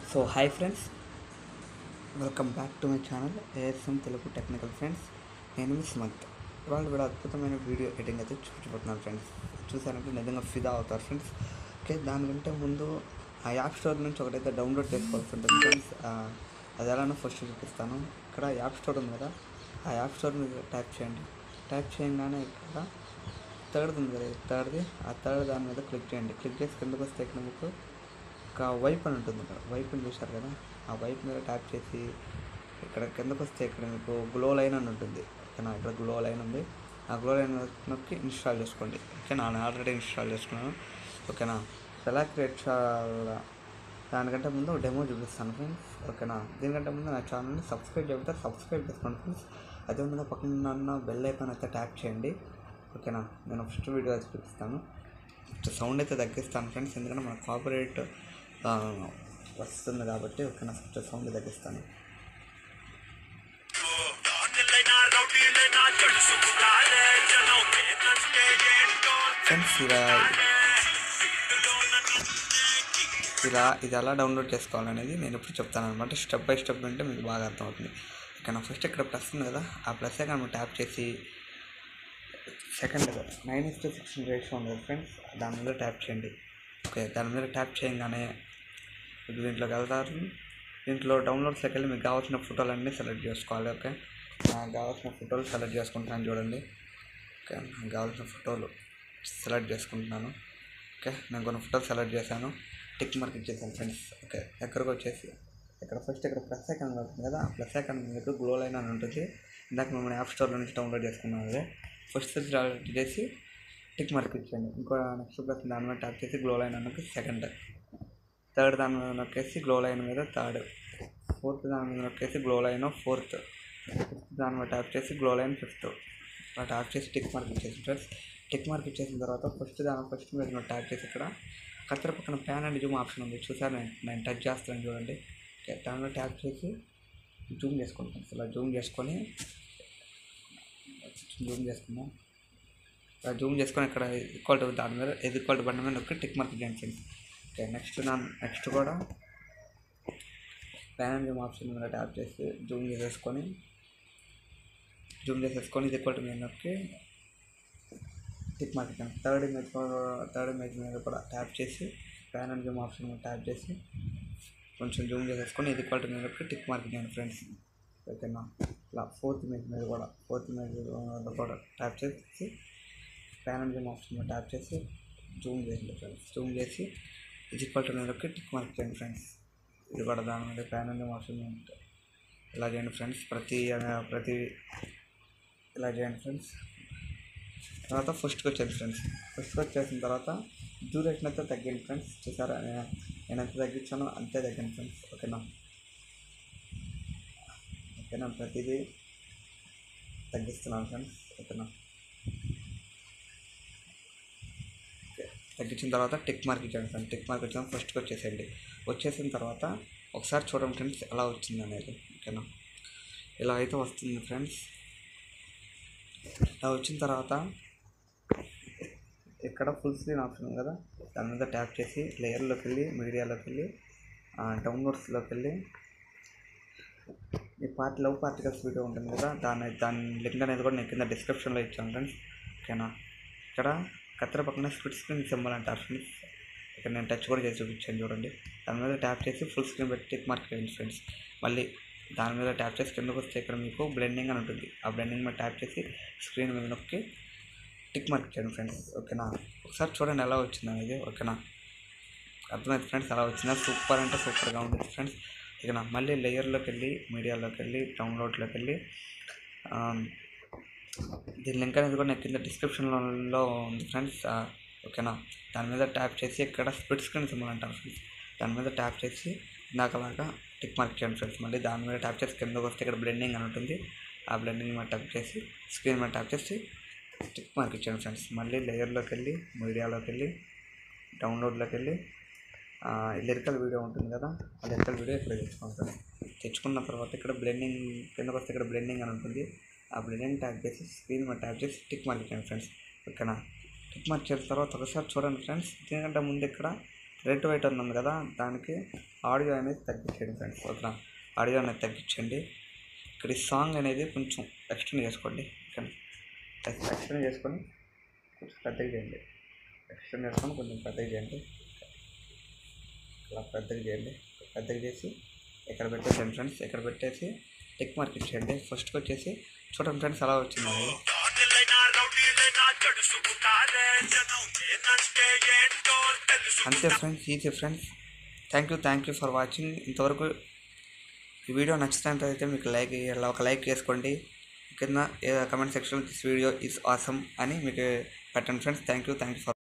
so hi friends welcome back to my channel ASM Telugu technical friends నేను మీ సుమంత్ ఇవాళ కూడా అద్భుతమైన వీడియో ఎడిటింగ్ అయితే చూపించబోతున్నాను ఫ్రెండ్స్ చూసారంటే నిజంగా ఫిదా అవుతారు ఫ్రెండ్స్ ఓకే దానికంటే ముందు ఆ యాప్ స్టోర్ నుంచి ఒకటైతే డౌన్లోడ్ చేసుకోవాల్సి ఉంటుంది ఫ్రెండ్స్ ఆ, అది ఎలానో ఫస్ట్ చూపిస్తాను ఇక్కడ యాప్ స్టోర్ ఉంది కదా ఆ యాప్ స్టోర్ మీద ట్యాప్ చేయండి ట్యాప్ చేయగానే ఇక్కడ థర్డ్ ఉంది కదా థర్డ్ది ఆ థర్డ్ దాని మీద క్లిక్ చేయండి క్లిక్ చేసి కిందకు వస్తే ఇక్కడ మీకు ఒక వైప్ అని ఉంటుంది ఇక్కడ వైప్ అని చూశారు కదా ఆ వైప్ మీద ట్యాప్ చేసి ఇక్కడ కిందకు వస్తే ఇక్కడ మీకు గ్లో లైన్ అని ఉంటుంది ఓకేనా ఇక్కడ గ్లో లైన్ ఉంది ఆ గ్లో లైన్ నొక్కి ఇన్స్టాల్ చేసుకోండి ఓకేనా నేను ఆల్రెడీ ఇన్స్టాల్ చేసుకున్నాను ఓకేనా ఎలా క్రియేట్ చేయాలా దానికంటే ముందు డెమో చూపిస్తాను ఫ్రెండ్స్ ఓకేనా దీనికంటే ముందు నా ఛానల్ని సబ్స్క్రైబ్ చెబితే సబ్స్క్రైబ్ చేసుకోండి ఫ్రెండ్స్ అదే ముందు పక్కన ఉన్న బెల్ ఐకాన్ అయితే ట్యాప్ చేయండి ఓకేనా నేను ఫస్ట్ వీడియో అయితే చూపిస్తాను ఫస్ట్ సౌండ్ అయితే తగ్గిస్తాను ఫ్రెండ్స్ ఎందుకంటే మన కాపరేట్ వస్తుంది కాబట్టి ఓకేనా ఫస్ట్ సౌండ్ తగ్గిస్తాను డాన్లైనా రౌడీలైనా జడుసుకురాలే జనం ఏంటంటే ఏంటో ఫ్రెండ్స్ ఇలా ఇలా ఇది ఎలా డౌన్లోడ్ చేసుకోవాలనేది నేను ఇప్పుడు చెప్తాను అనమాట స్టెప్ బై స్టెప్ అంటే మీకు బాగా అర్థమవుతుంది ఓకేనా ఫస్ట్ ఇక్కడ ప్లస్ ఉంది కదా ఆ ప్లస్ ఇక్కడ మనం ట్యాప్ చేసి second nine is to sixteen ratio ఉంది కదా ఫ్రెండ్స్ దాని మీద ట్యాప్ చేయండి ఓకే దాని మీద ట్యాప్ చేయగానే ఇప్పుడు దీంట్లోకి వెళ్తారు దీంట్లో డౌన్లోడ్స్లోకి వెళ్ళి మీకు కావాల్సిన ఫోటోలన్నీ సెలెక్ట్ చేసుకోవాలి ఓకే నాకు కావాల్సిన ఫోటోలు సెలెక్ట్ చేసుకుంటున్నాను చూడండి ఓకే నాకు కావాల్సిన ఫోటోలు సెలెక్ట్ చేసుకుంటున్నాను ఓకే నేను కొన్ని ఫోటోలు సెలెక్ట్ చేశాను టిక్ మార్క్ ఇచ్చేసాను ఫ్రెండ్స్ ఓకే ఎక్కడికి వచ్చేసి ఇక్కడ ఫస్ట్ ఇక్కడ ప్లస్ ఐకాన్ ఉంటుంది కదా ఆ ప్లస్ ఐకాన్ మీకు గ్లో లైన్ అని ఉంటుంది ఇందాక మేము యాప్ స్టోర్లో నుంచి డౌన్లోడ్ చేసుకున్నాం అదే ఫస్ట్ సెలెక్ట్ చేసి టిక్ మార్క్ ఇచ్చేయండి ఇంకో నెక్స్ట్ ప్లస్ దాని మీద ట్యాప్ చేసి గ్లో లైన్ అన్నది సెకండ్ థర్డ్ దాని మీద నొక్కేసి గ్లో లైన్ మీద థర్డ్ ఫోర్త్ దాని మీద నొక్కేసి గ్లో లైన్ ఫోర్త్ ఫిఫ్త్ దాని మీద ట్యాప్ చేసి గ్లో లైన్ ఫిఫ్త్ అలా ట్యాప్ చేసి టిక్ మార్క్ ఇచ్చేసి ఫ్రెండ్స్ టిక్ మార్క్ ఇచ్చేసిన తర్వాత ఫస్ట్ దాని ఫస్ట్ మీద నువ్వు ట్యాప్ చేసి ఇక్కడ కత్తెర పక్కన ప్యాన్ అండ్ జూమ్ ఆప్షన్ ఉంది చూసారు నేను నేను టచ్ చేస్తాను చూడండి ఓకే దానిలో ట్యాప్ చేసి జూమ్ చేసుకోండి ఫ్రెండ్స్ ఇలా జూమ్ చేసుకొని జూమ్ చేసుకుందాం ఇలా జూమ్ చేసుకొని ఇక్కడ ఈక్వల్ టు దాని మీద ఇది ఈక్వల్ టు బటన్ మీద నొక్కి టిక్ మార్క్ ఇచ్చేయండి ఫ్రెండ్స్ ఓకే నెక్స్ట్ నా నెక్స్ట్ కూడా ప్యాన్ అండ్ జూమ్ ఆప్షన్ మీద ట్యాప్ చేసి జూమ్ చేసేసుకొని జూమ్ చేసేసుకొని ఇది ఈక్వల్ టు మీద నొక్కి టిక్ మార్క్ ఇచ్చాను థర్డ్ ఇమేజ్ థర్డ్ ఇమేజ్ మీద కూడా ట్యాప్ చేసి ప్యాన్ అండ్ జూమ్ ఆప్షన్ మీద ట్యాప్ చేసి కొంచెం జూమ్ చేసేసుకొని ఇది ఈక్వల్ టు మీద నొక్కి టిక్ మార్క్ ఇచ్చాను ఫ్రెండ్స్ ఓకేనా ఇలా ఫోర్త్ ఇమేజ్ మీద కూడా ఫోర్త్ ఇమేజ్ మీద కూడా ట్యాప్ చేసి ప్యాన్ అండ్ జూమ్ ఆప్షన్ మీద ట్యాప్ చేసి జూమ్ చేయండి ఫ్రెండ్స్ జూమ్ చేసి ఇది ఈక్వల్ టు మీదకి టిక్ మార్క్ చేయండి ఫ్రెండ్స్ ఇది కూడా దాని మీద ప్యాన్ అండ్ జూమ్ ఆప్షన్ మీద ఇలా చేయండి ఫ్రెండ్స్ ప్రతి ప్రతి ఇలా చేయండి ఫ్రెండ్స్ తర్వాత ఫస్ట్కి వచ్చేది ఫ్రెండ్స్ ఫస్ట్కి వచ్చేసిన తర్వాత డ్యూరేషన్ అయితే తగ్గింది ఫ్రెండ్స్ చూసారా నేను నేను ఎంత తగ్గించానో అంతే తగ్గింది ఫ్రెండ్స్ ఓకేనా ఓకేనా ప్రతిదీ తగ్గిస్తున్నాను ఫ్రెండ్స్ ఓకేనా ఓకే తగ్గించిన తర్వాత టిక్ మార్క్ ఇచ్చాను ఫ్రెండ్స్ టిక్ మార్క్ ఇచ్చాను ఫస్ట్కి వచ్చేసేయండి వచ్చేసిన తర్వాత ఒకసారి చూడండి ఫ్రెండ్స్ ఎలా వచ్చింది అనేది ఓకేనా ఇలా అయితే వస్తుంది ఫ్రెండ్స్ ఇలా వచ్చిన తర్వాత ఇక్కడ ఫుల్ స్క్రీన్ ఆప్షన్ ఉంది కదా దాని మీద ట్యాప్ చేసి లేయర్లోకి వెళ్ళి మీడియాలోకి వెళ్ళి డౌన్లోడ్స్లోకి వెళ్ళి ఈ పార్ట్ లవ్ పార్టికల్స్ వీడియో ఉంటుంది కదా దాని దాని లింక్ అనేది కూడా నేను కింద డిస్క్రిప్షన్లో ఇచ్చాను ఫ్రెండ్స్ ఓకేనా ఇక్కడ కత్తెర పక్కన స్ప్లిట్ స్క్రీన్ సింబల్ అంటారు ఫ్రెండ్స్ ఇక్కడ నేను టచ్ కూడా చేసి చూపించాను చూడండి దాని మీద ట్యాప్ చేసి ఫుల్ స్క్రీన్ పెట్టి టిక్ మార్క్ చేయండి ఫ్రెండ్స్ మళ్ళీ దాని మీద ట్యాప్ చేసి కిందకు వస్తే ఇక్కడ మీకు బ్లెండింగ్ అని ఉంటుంది ఆ బ్లెండింగ్ మీద ట్యాప్ చేసి స్క్రీన్ మీద నొక్కి టిక్ మార్క్ చేయండి ఫ్రెండ్స్ ఓకేనా ఒకసారి చూడండి ఎలా వచ్చింది అనేది ఓకేనా అర్థమైంది ఫ్రెండ్స్ ఎలా వచ్చిందా సూపర్ అంటే సూపర్గా ఉంటుంది ఫ్రెండ్స్ ఇక మళ్ళీ లేయర్లోకి వెళ్ళి మీడియాలోకి వెళ్ళి డౌన్లోడ్లోకి వెళ్ళి ఆ, దీని లింక్ అనేది కూడా నేను కింద డిస్క్రిప్షన్లో ఉంది ఫ్రెండ్స్ ఆ, ఓకేనా దాని మీద ట్యాప్ చేసి ఇక్కడ స్ప్లిట్ స్క్రీన్ సింబల్ అంటారు ఫ్రెండ్స్ దాని మీద ట్యాప్ చేసి ఇందాకలాగా టిక్ మార్క్ చేయండి ఫ్రెండ్స్ మళ్ళీ దాని మీద ట్యాప్ చేసి కిందకు వస్తే ఇక్కడ బ్లెండింగ్ అని ఉంటుంది ఆ బ్లెండింగ్ మీద ట్యాప్ చేసి స్క్రీన్ మీద ట్యాప్ చేసి టిక్ మార్క్ ఇచ్చాను ఫ్రెండ్స్ మళ్ళీ లేయర్లోకి వెళ్ళి మీడియాలోకి వెళ్ళి డౌన్లోడ్లోకి వెళ్ళి లిరికల్ వీడియో ఉంటుంది కదా ఆ లిరికల్ వీడియో ఇక్కడ తెచ్చుకోండి ఫ్రెండ్స్ తెచ్చుకున్న తర్వాత ఇక్కడ బ్లెండింగ్ కిందకు వస్తే ఇక్కడ బ్లెండింగ్ అని ఉంటుంది ఆ బ్లెండింగ్ ట్యాప్ చేసి స్క్రీన్ మీద ట్యాప్ చేసి టిక్ మార్క్ ఇచ్చాను ఫ్రెండ్స్ ఓకేనా టిక్ మార్క్ చేసిన తర్వాత ఒకసారి చూడండి ఫ్రెండ్స్ దీనికంటే ముందు ఇక్కడ రెడ్ వైట్ అని ఉంది కదా దానికి ఆడియో అనేది తగ్గించండి ఫ్రెండ్స్ ఓకేనా ఆడియో అనేది తగ్గించండి ఇక్కడ ఈ సాంగ్ అనేది కొంచెం ఎక్స్టెండ్ చేసుకోండి ఓకేనా ఎక్స్టెండ్ చేసుకొని కొంచెం పెద్దగా చేయండి ఎక్స్టెండ్ చేసుకొని కొంచెం పెద్దగా చేయండి ఇలా పెద్దగా చేయండి పెద్దగా చేసి ఇక్కడ పెట్టేసేయండి ఫ్రెండ్స్ ఇక్కడ పెట్టేసి టిక్ మార్క్ ఇచ్చేయండి ఫస్ట్కి వచ్చేసి చూడండి ఫ్రెండ్స్ అలా వచ్చింది అది డాన్లైనా రౌడీలైనా జడుసుకుంటారే జనం నేనంటే ఏంటో తెలుసు అంతే friends easy friends thank you thank you for watching ఇంతవరకు ఈ వీడియో నచ్చినట్లయితే మీకు లైక్ ఇలా ఒక లైక్ చేసుకోండి కింద కమెంట్ సెక్షన్లో దిస్ వీడియో ఈజ్ ఆసమ్ అని మీకు పెట్టండి friends thank you thank you for